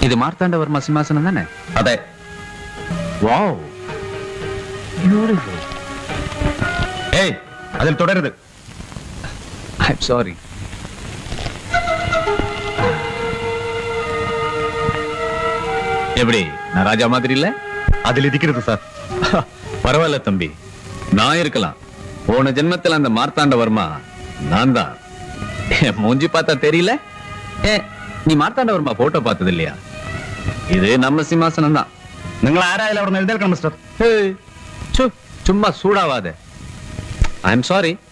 ഇത് മാർത്താണ്ഡവർമ്മ സിംഹാസനം തന്നെ അതെ വാവ് ബ്യൂട്ടിഫുൾ ഏയ് അതിൽ തുടരുത് ഐ എം സോറി எப்படி நான் ராஜா மாதிரி இல்ல அதில் இருக்கிறது சார் பரவாயில்ல தம்பி நான் இருக்கலாம் போன ஜென்மத்துல அந்த மார்த்தாண்டவர்மா நான் தான் என் மூஞ்சி பார்த்தா தெரியல ஏ நீ மார்த்தாண்டவர்மா போட்டோ பார்த்தது இல்லையா இது நம்ம சிம்மாசனம் தான் നിങ്ങൾ ആരായാലും അവിടെ നിന്ന് എഴുന്നേൽക്കണം മിസ്റ്റർ சும்மா சூடாவாத ஐ எம் சாரி